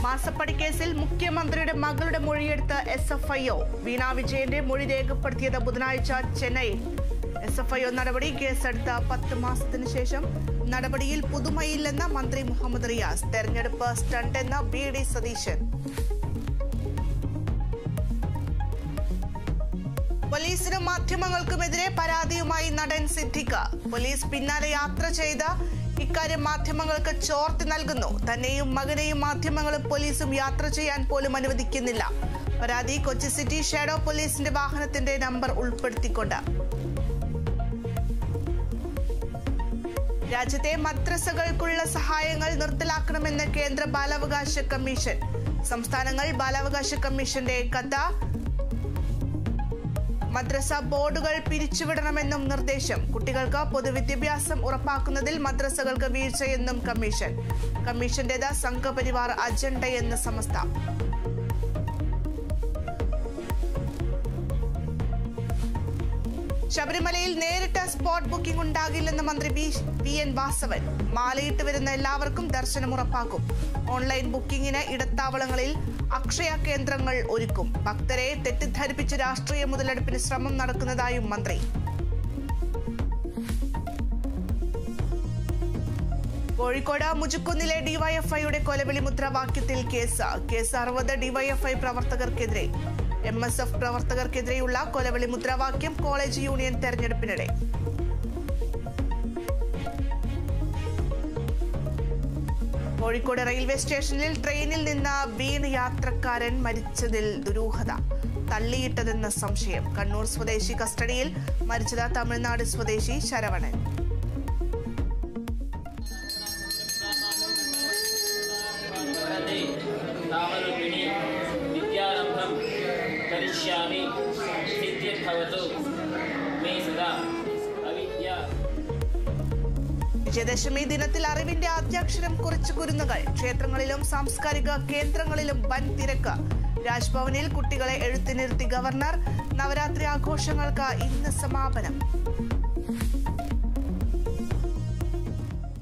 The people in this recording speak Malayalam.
മാസപ്പടി കേസിൽ മുഖ്യമന്ത്രിയുടെ മകളുടെ മൊഴിയെടുത്ത് S F I O Veena വിജയന്റെ മൊഴി രേഖപ്പെടുത്തിയത് ബുധനാഴ്ച ചെന്നൈയിൽ എസ് എഫ് ഐ ഒ നടപടി കേസെടുത്ത പത്ത് മാസത്തിന് ശേഷം നടപടിയിൽ പുതുമയില്ലെന്ന മന്ത്രി മുഹമ്മദ് റിയാസ് തെരഞ്ഞെടുപ്പ് സ്റ്റണ്ട് എന്ന ബി ഡി സതീശൻ പോലീസിനും മാധ്യമങ്ങൾക്കുമെതിരെ പരാതിയുമായി നടൻ സിദ്ദിഖ പോലീസ് പിന്നാലെ യാത്ര ചെയ്ത ഇക്കാര്യം മാധ്യമങ്ങൾക്ക് ചോർത്തി നൽകുന്നു തന്നെയും മകനെയും മാധ്യമങ്ങളും പോലീസും യാത്ര ചെയ്യാൻ പോലും അനുവദിക്കുന്നില്ല പരാതി കൊച്ചി സിറ്റി ഷാഡോ പോലീസിന്റെ വാഹനത്തിന്റെ നമ്പർ ഉൾപ്പെടുത്തിക്കൊണ്ട് രാജ്യത്തെ മദ്രസകൾക്കുള്ള സഹായങ്ങൾ നിർത്തലാക്കണമെന്ന് കേന്ദ്ര ബാലാവകാശ കമ്മീഷൻ സംസ്ഥാനങ്ങൾ ബാലാവകാശ കമ്മീഷന്റെ കഥ മദ്രസ ബോർഡുകൾ പിരിച്ചുവിടണമെന്നും നിർദ്ദേശം കുട്ടികൾക്ക് പൊതുവിദ്യാഭ്യാസം ഉറപ്പാക്കുന്നതിൽ മദ്രസകൾക്ക് വീഴ്ചയെന്നും കമ്മീഷൻ കമ്മീഷന്റേത് സംഘപരിവാർ അജണ്ടയെന്ന് സമസ്ത ശബരിമലയിൽ നേരിട്ട് സ്പോട്ട് ബുക്കിംഗ് ഉണ്ടാകില്ലെന്ന് മന്ത്രി വി വി എൻ വാസവൻ മാലയിട്ട് വരുന്ന എല്ലാവർക്കും ദർശനം ഉറപ്പാക്കും ഓൺലൈൻ ബുക്കിംഗിന് ഇടത്താവളങ്ങളിൽ അക്ഷയ കേന്ദ്രങ്ങൾ ഒരുക്കും ഭക്തരെ തെറ്റിദ്ധരിപ്പിച്ച് രാഷ്ട്രീയ മുതലെടുപ്പിന് ശ്രമം നടക്കുന്നതായും മന്ത്രി കോഴിക്കോട് മുജുക്കുന്നിലെ ഡിവൈഎഫ്ഐയുടെ കൊലവിളി മുദ്രാവാക്യത്തിൽ കേസ് കേസ് അറുപത് ഡിവൈഎഫ്ഐ പ്രവർത്തകർക്കെതിരെ എം എസ് എഫ് പ്രവർത്തകർക്കെതിരെയുള്ള കൊലവിളി മുദ്രാവാക്യം കോളേജ് യൂണിയൻ തെരഞ്ഞെടുപ്പിനിടെ കോഴിക്കോട് റെയിൽവേ സ്റ്റേഷനിൽ ട്രെയിനിൽ നിന്ന് വീണ് യാത്രക്കാരൻ മരിച്ചതിൽ ദുരൂഹത തള്ളിയിട്ടതെന്ന സംശയം കണ്ണൂർ സ്വദേശി കസ്റ്റഡിയിൽ മരിച്ചത് തമിഴ്നാട് സ്വദേശി ശരവണൻ वदति तावरूपिणी विद्यारम्भं करिष्यामि सिद्धिर्भवतु मे सदा अविद्या വിജയദശമി ദിനത്തിൽ അറിവിന്റെ ആദ്യാക്ഷരം കുറിച്ച് കുരുന്നുകൾ ക്ഷേത്രങ്ങളിലും സാംസ്കാരിക കേന്ദ്രങ്ങളിലും വൻ തിരക്ക് രാജ്ഭവനിൽ കുട്ടികളെ എഴുത്തിനിരുത്തി ഗവർണർ നവരാത്രി ആഘോഷങ്ങൾക്ക് ഇന്ന് സമാപനം